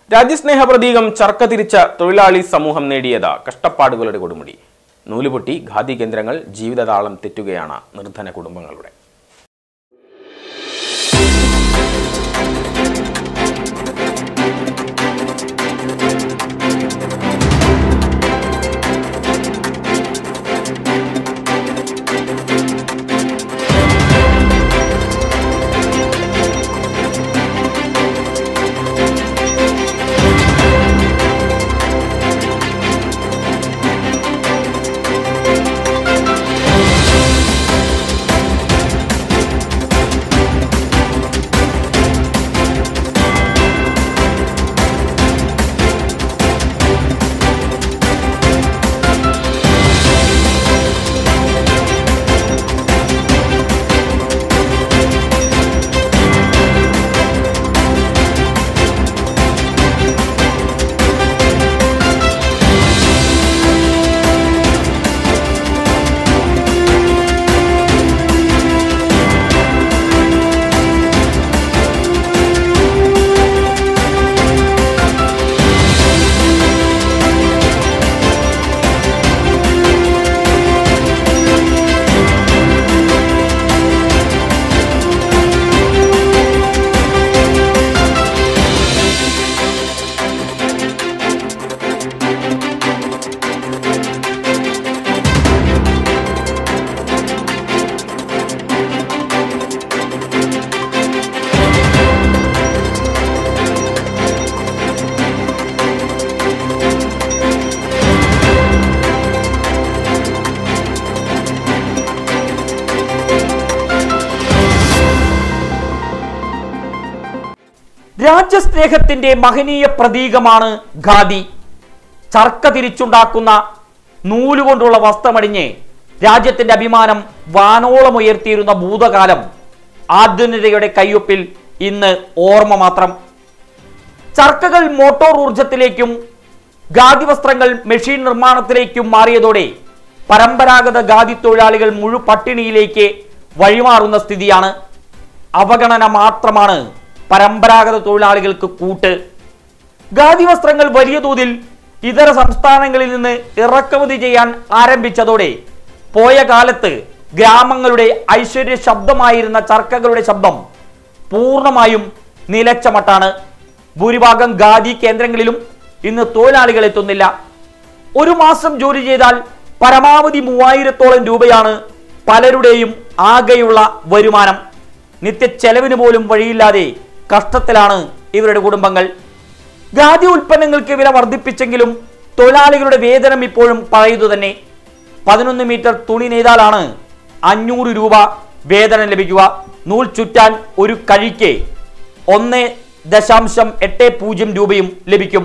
രാജ്യസ്നേഹ പ്രതീകം ചർക്ക തിരിച്ച തൊഴിലാളി സമൂഹം നേടിയത് കഷ്ടപ്പാടുകളുടെ കൊടുമുടി നൂലുപൊട്ടി ഖാദി കേന്ദ്രങ്ങൾ ജീവിതതാളം തെറ്റുകയാണ് നിർധന കുടുംബങ്ങളുടെ രാജ്യസ്നേഹത്തിന്റെ മഹനീയ പ്രതീകമാണ് ഖാദി ചർക്ക തിരിച്ചുണ്ടാക്കുന്ന നൂലുകൊണ്ടുള്ള വസ്ത്രമടിഞ്ഞ് രാജ്യത്തിന്റെ അഭിമാനം വാനോളം ഉയർത്തിയിരുന്ന ഭൂതകാലം ആധുനികതയുടെ കയ്യൊപ്പിൽ ഇന്ന് ഓർമ്മ മാത്രം ചർക്കകൾ മോട്ടോർ ഊർജത്തിലേക്കും ഖാദി വസ്ത്രങ്ങൾ മെഷീൻ നിർമ്മാണത്തിലേക്കും മാറിയതോടെ പരമ്പരാഗത ഖാദി തൊഴിലാളികൾ മുഴു പട്ടിണിയിലേക്ക് വഴിമാറുന്ന സ്ഥിതിയാണ് അവഗണന മാത്രമാണ് പരമ്പരാഗത തൊഴിലാളികൾക്ക് കൂട്ട് ഖാദി വസ്ത്രങ്ങൾ വലിയ തോതിൽ ഇതര സംസ്ഥാനങ്ങളിൽ നിന്ന് ഇറക്കുമതി ചെയ്യാൻ ആരംഭിച്ചതോടെ പോയ കാലത്ത് ഗ്രാമങ്ങളുടെ ഐശ്വര്യ ശബ്ദമായിരുന്ന ചർക്കകളുടെ ശബ്ദം പൂർണ്ണമായും നിലച്ച മട്ടാണ് ഭൂരിഭാഗം ഖാദി കേന്ദ്രങ്ങളിലും ഇന്ന് തൊഴിലാളികൾ എത്തുന്നില്ല ഒരു മാസം ജോലി ചെയ്താൽ പരമാവധി മൂവായിരത്തോളം രൂപയാണ് പലരുടെയും ആകെയുള്ള വരുമാനം നിത്യ ചെലവിന് പോലും വഴിയില്ലാതെ കഷ്ടത്തിലാണ് ഇവരുടെ കുടുംബങ്ങൾ ഖാദി ഉൽപ്പന്നങ്ങൾക്ക് വില വർദ്ധിപ്പിച്ചെങ്കിലും തൊഴിലാളികളുടെ വേതനം ഇപ്പോഴും പഴയതു തന്നെ പതിനൊന്ന് മീറ്റർ തുണി നെയ്താലാണ് അഞ്ഞൂറ് രൂപ വേതനം ലഭിക്കുക നൂൽ ചുറ്റാൻ ഒരു കഴിക്ക് ഒന്ന് ദശാംശം എട്ട് പൂജ്യം രൂപയും ലഭിക്കും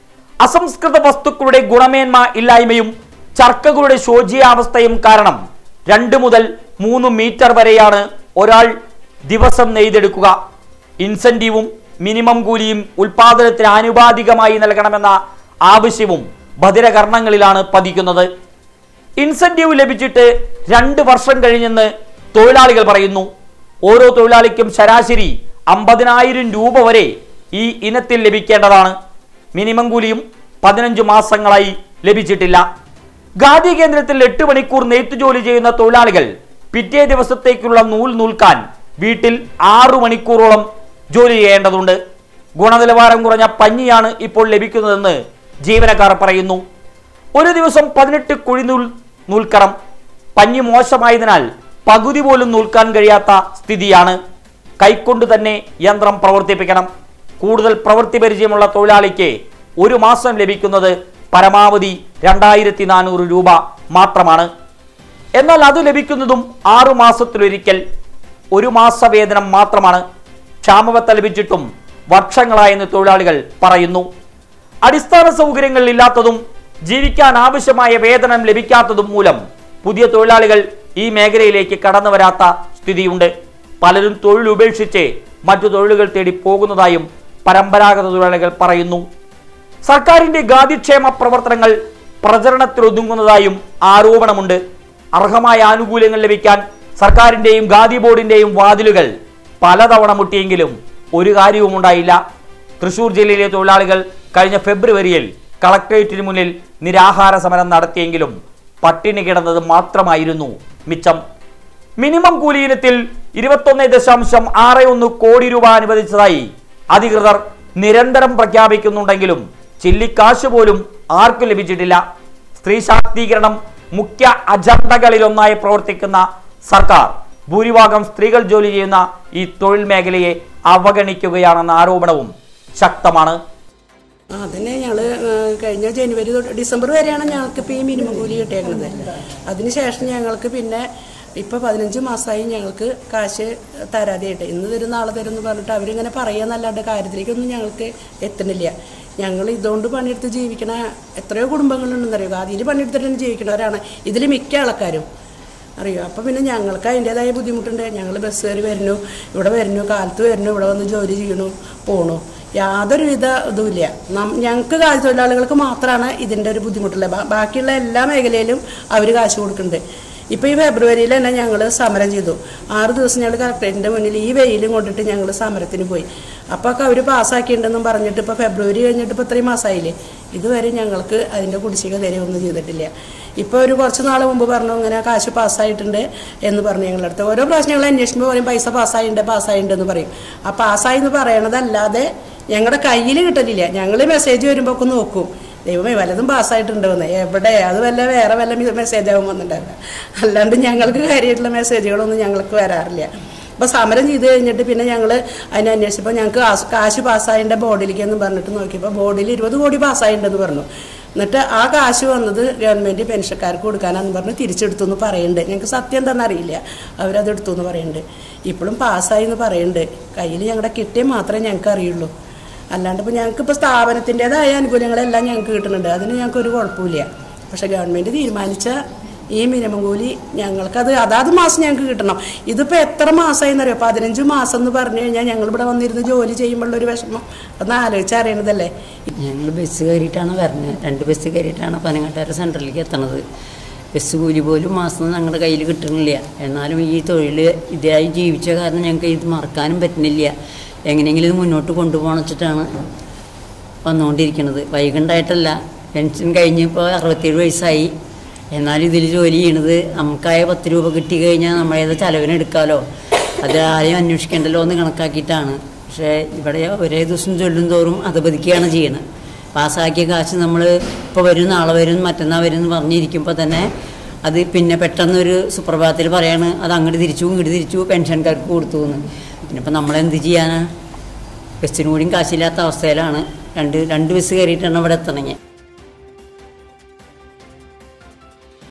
അസംസ്കൃത വസ്തുക്കളുടെ ഗുണമേന്മ ഇല്ലായ്മയും ചർക്കകളുടെ ശോചിയാവസ്ഥയും കാരണം രണ്ട് മുതൽ മൂന്ന് മീറ്റർ വരെയാണ് ഒരാൾ ദിവസം നെയ്തെടുക്കുക ഇൻസെന്റീവും മിനിമം കൂലിയും ഉൽപാദനത്തിന് ആനുപാതികമായി നൽകണമെന്ന ആവശ്യവും ബധിരകർണങ്ങളിലാണ് പതിക്കുന്നത് ഇൻസെന്റീവ് ലഭിച്ചിട്ട് രണ്ട് വർഷം കഴിഞ്ഞെന്ന് തൊഴിലാളികൾ പറയുന്നു ഓരോ തൊഴിലാളിക്കും ശരാശരി അമ്പതിനായിരം രൂപ വരെ ഈ ഇനത്തിൽ ലഭിക്കേണ്ടതാണ് മിനിമം കൂലിയും പതിനഞ്ച് മാസങ്ങളായി ലഭിച്ചിട്ടില്ല ഖാദി കേന്ദ്രത്തിൽ എട്ട് മണിക്കൂർ നെയ്ത്ത് ജോലി ചെയ്യുന്ന തൊഴിലാളികൾ പിറ്റേ ദിവസത്തേക്കുള്ള നൂൽ നൂൽക്കാൻ വീട്ടിൽ ആറു മണിക്കൂറോളം ജോലി ചെയ്യേണ്ടതുണ്ട് ഗുണനിലവാരം കുറഞ്ഞ പഞ്ഞിയാണ് ഇപ്പോൾ ലഭിക്കുന്നതെന്ന് ജീവനക്കാർ പറയുന്നു ഒരു ദിവസം പതിനെട്ട് കുഴിനൂൽ നൂൽക്കറം പഞ്ഞി മോശമായതിനാൽ പകുതി പോലും നൂൽക്കാൻ കഴിയാത്ത സ്ഥിതിയാണ് കൈക്കൊണ്ട് തന്നെ യന്ത്രം പ്രവർത്തിപ്പിക്കണം കൂടുതൽ പ്രവൃത്തി പരിചയമുള്ള തൊഴിലാളിക്ക് ഒരു മാസം ലഭിക്കുന്നത് പരമാവധി രണ്ടായിരത്തി നാനൂറ് രൂപ മാത്രമാണ് എന്നാൽ അത് ലഭിക്കുന്നതും ആറു മാസത്തിലൊരിക്കൽ ഒരു മാസ വേതനം മാത്രമാണ് ക്ഷാമബത്ത ലഭിച്ചിട്ടും വർഷങ്ങളായെന്ന് തൊഴിലാളികൾ പറയുന്നു അടിസ്ഥാന സൗകര്യങ്ങൾ ഇല്ലാത്തതും ജീവിക്കാൻ ആവശ്യമായ വേതനം ലഭിക്കാത്തതും മൂലം പുതിയ തൊഴിലാളികൾ ഈ മേഖലയിലേക്ക് കടന്നു വരാത്ത സ്ഥിതിയുണ്ട് പലരും തൊഴിൽ ഉപേക്ഷിച്ച് മറ്റു തൊഴിലുകൾ തേടി പോകുന്നതായും പരമ്പരാഗത തൊഴിലാളികൾ പറയുന്നു സർക്കാരിന്റെ ഗാതിക്ഷേമ പ്രവർത്തനങ്ങൾ പ്രചരണത്തിലൊതുങ്ങുന്നതായും ആരോപണമുണ്ട് അർഹമായ ആനുകൂല്യങ്ങൾ ലഭിക്കാൻ സർക്കാരിന്റെയും ഖാദി ബോർഡിന്റെയും വാതിലുകൾ പലതവണ മുട്ടിയെങ്കിലും ഒരു കാര്യവും ഉണ്ടായില്ല തൃശൂർ ജില്ലയിലെ തൊഴിലാളികൾ കഴിഞ്ഞ ഫെബ്രുവരിയിൽ കളക്ടറേറ്റിന് മുന്നിൽ നിരാഹാര സമരം നടത്തിയെങ്കിലും പട്ടിണി കിടന്നത് മാത്രമായിരുന്നു മിച്ചം മിനിമം കൂലി ഇനത്തിൽ ഇരുപത്തൊന്ന് ദശാംശം ആറ് ഒന്ന് കോടി രൂപ അനുവദിച്ചതായി അധികൃതർ നിരന്തരം പ്രഖ്യാപിക്കുന്നുണ്ടെങ്കിലും ചില്ലിക്കാശ് പോലും ആർക്കും ലഭിച്ചിട്ടില്ല സ്ത്രീ ശാക്തീകരണം മുഖ്യ അജണ്ടകളിലൊന്നായി പ്രവർത്തിക്കുന്ന സർക്കാർ ഭൂരിഭാഗം സ്ത്രീകൾ ജോലി ചെയ്യുന്ന ഈ തൊഴിൽ മേഖലയെ അവഗണിക്കുകയാണെന്ന ആരോപണവും ശക്തമാണ് അതിന് ഞങ്ങൾ കഴിഞ്ഞ ജനുവരി തൊട്ട് ഡിസംബർ വരെയാണ് ഞങ്ങൾക്ക് ഇപ്പോൾ ഈ മിനിമം കൂലി കിട്ടിയേക്കുന്നത് അതിനുശേഷം ഞങ്ങൾക്ക് പിന്നെ ഇപ്പോൾ പതിനഞ്ച് മാസമായി ഞങ്ങൾക്ക് കാശ് തരാതെയായിട്ട് ഇന്ന് തരും നാളെ തരും എന്ന് പറഞ്ഞിട്ട് അവരിങ്ങനെ പറയാന്നല്ലാണ്ട് കാര്യത്തിലേക്കൊന്നും ഞങ്ങൾക്ക് എത്തുന്നില്ല ഞങ്ങൾ ഇതുകൊണ്ട് പണിയെടുത്ത് ജീവിക്കണ എത്രയോ കുടുംബങ്ങളുണ്ടെന്നറിയോ അതിൽ പണിയെടുത്തിട്ട് ജീവിക്കണവരാണ് ഇതിൽ മിക്ക ആൾക്കാരും അറിയോ അപ്പോൾ പിന്നെ ഞങ്ങൾക്ക് അതിൻ്റേതായ ബുദ്ധിമുട്ടുണ്ട് ഞങ്ങൾ ബസ് കയറി വരുന്നു ഇവിടെ വരുന്നു കാലത്ത് വരുന്നു ഇവിടെ വന്ന് ജോലി ചെയ്യണു പോണു യാതൊരുവിധ ഇതുമില്ല നം ഞങ്ങൾക്ക് കാശ് തൊഴിലാളികൾക്ക് മാത്രമാണ് ഇതിൻ്റെ ഒരു ബുദ്ധിമുട്ടുള്ളത് ബാ- ബാക്കിയുള്ള എല്ലാ മേഖലയിലും അവർ കാശ് കൊടുക്കുന്നുണ്ട് ഇപ്പോൾ ഈ ഫെബ്രുവരിയിൽ തന്നെ ഞങ്ങൾ സമരം ചെയ്തു ആറ് ദിവസം ഞങ്ങൾ കളക്ടറേറ്റിൻ്റെ മുന്നിൽ ഈ വെയിലും കൊണ്ടിട്ട് ഞങ്ങൾ സമരത്തിന് പോയി അപ്പോൾ ഒക്കെ അവർ പാസ്സാക്കിയിട്ടുണ്ടെന്നും പറഞ്ഞിട്ട് ഇപ്പോൾ ഫെബ്രുവരി കഴിഞ്ഞിട്ട് ഇപ്പോൾ ഇത്രയും മാസമായില്ലേ ഇതുവരെ ഞങ്ങൾക്ക് അതിൻ്റെ കുടിശ്ശിക തരുമൊന്നും ചെയ്തിട്ടില്ല ഇപ്പോൾ ഒരു കുറച്ച് നാൾ മുമ്പ് പറഞ്ഞു ഇങ്ങനെ കാശ് പാസ്സായിട്ടുണ്ട് എന്ന് പറഞ്ഞു ഞങ്ങളുടെ അടുത്ത് ഓരോ പ്രാവശ്യം ഞങ്ങൾ അന്വേഷിക്കുമ്പോൾ പറയും പൈസ പാസ്സായിട്ടുണ്ട് പാസ്സായിട്ടുണ്ട് എന്ന് പറയും ആ പാസ്സായി എന്ന് പറയണതല്ലാതെ ഞങ്ങളുടെ കയ്യിൽ കിട്ടലില്ല ഞങ്ങൾ മെസ്സേജ് വരുമ്പോൾ ഒക്കെ നോക്കും ദൈവമേ വല്ലതും പാസ്സായിട്ടുണ്ടോ എന്ന് എവിടെ അത് വല്ല വേറെ വല്ല മെസ്സേജ് ആകും വന്നിട്ടുണ്ടാവില്ല അല്ലാണ്ട് ഞങ്ങൾക്ക് കാര്യമായിട്ടുള്ള മെസ്സേജുകളൊന്നും ഞങ്ങൾക്ക് വരാറില്ല അപ്പോൾ സമരം ചെയ്ത് കഴിഞ്ഞിട്ട് പിന്നെ ഞങ്ങൾ അതിനെ അന്വേഷിച്ചപ്പോൾ ഞങ്ങൾക്ക് കാശ് കാശ് പാസ്സായതിൻ്റെ ബോർഡിലേക്ക് എന്ന് പറഞ്ഞിട്ട് നോക്കിയപ്പോൾ ബോർഡിൽ ഇരുപത് കോടി പാസ്സായിട്ടുണ്ടെന്ന് പറഞ്ഞു എന്നിട്ട് ആ കാശ് വന്നത് ഗവൺമെൻറ് പെൻഷൻകാർക്ക് കൊടുക്കാനാന്ന് പറഞ്ഞ് തിരിച്ചെടുത്തു എന്ന് പറയുന്നുണ്ട് ഞങ്ങൾക്ക് സത്യം എന്താണെന്ന് അറിയില്ല അവരത് എടുത്തു എന്ന് പറയുന്നുണ്ട് ഇപ്പോഴും പാസ്സായി എന്ന് പറയുന്നുണ്ട് കയ്യിൽ ഞങ്ങളുടെ കിട്ടിയ മാത്രമേ ഞങ്ങൾക്ക് അറിയുള്ളൂ അല്ലാണ്ട് ഇപ്പോൾ ഞങ്ങൾക്ക് ഇപ്പോൾ സ്ഥാപനത്തിൻ്റെതായ ആനുകൂല്യങ്ങളെല്ലാം ഞങ്ങൾക്ക് കിട്ടുന്നുണ്ട് അതിന് ഞങ്ങൾക്ക് ഒരു കുഴപ്പമില്ല പക്ഷേ ഗവൺമെൻറ് തീരുമാനിച്ച ഈ മിനിമം കൂലി ഞങ്ങൾക്കത് അതാത് മാസം ഞങ്ങൾക്ക് കിട്ടണം ഇതിപ്പോൾ എത്ര മാസമായിന്നറിയോ പതിനഞ്ച് മാസം എന്ന് പറഞ്ഞു കഴിഞ്ഞാൽ ഞങ്ങളിവിടെ വന്നിരുന്ന് ജോലി ചെയ്യുമ്പോഴുള്ള ഒരു വിഷമം ഒന്ന് ആലോചിച്ചറിയണതല്ലേ ഞങ്ങൾ ബസ് കയറിയിട്ടാണ് വരുന്നത് രണ്ട് ബസ് കയറിയിട്ടാണ് പനങ്ങാട്ടുകാര സെൻറ്ററിലേക്ക് എത്തണത് ബസ് കൂലി പോലും മാസം ഞങ്ങളുടെ കയ്യിൽ കിട്ടണില്ല എന്നാലും ഈ തൊഴിൽ ഇതായി ജീവിച്ച കാരണം ഞങ്ങൾക്ക് ഇത് മറക്കാനും പറ്റുന്നില്ല എങ്ങനെയെങ്കിലും ഇത് മുന്നോട്ട് കൊണ്ടുപോകണം വെച്ചിട്ടാണ് വന്നുകൊണ്ടിരിക്കുന്നത് വൈകുണ്ടായിട്ടല്ല പെൻഷൻ കഴിഞ്ഞ് ഇപ്പോൾ അറുപത്തേഴ് വയസ്സായി എന്നാലും ഇതിൽ ജോലി ചെയ്യണത് നമുക്കായ പത്ത് രൂപ കിട്ടി കഴിഞ്ഞാൽ നമ്മളേത് ചിലവിന് എടുക്കാമല്ലോ അത് ആരെയും അന്വേഷിക്കേണ്ടല്ലോ എന്ന് കണക്കാക്കിയിട്ടാണ് പക്ഷേ ഇവിടെ ഒരേ ദിവസം ചൊല്ലും തോറും അധപതിക്കുകയാണ് ചെയ്യണത് പാസ്സാക്കിയ കാശ് നമ്മൾ ഇപ്പോൾ വരും നാളെ വരും മറ്റന്നാൾ വരും എന്ന് പറഞ്ഞിരിക്കുമ്പോൾ തന്നെ അത് പിന്നെ പെട്ടെന്നൊരു സുപ്രഭാതത്തിൽ പറയാണ് അത് അങ്ങോട്ട് തിരിച്ചു ഇങ്ങോട്ട് തിരിച്ചു പെൻഷൻകാർക്ക് കൊടുത്തു എന്ന് പിന്നെ ഇപ്പം നമ്മളെന്ത് ചെയ്യാനാ ബസ്സിന് കൂടിയും കാശില്ലാത്ത അവസ്ഥയിലാണ് രണ്ട് രണ്ട് ബസ് കയറിയിട്ടാണ് ഇവിടെ എത്തണമെങ്കിൽ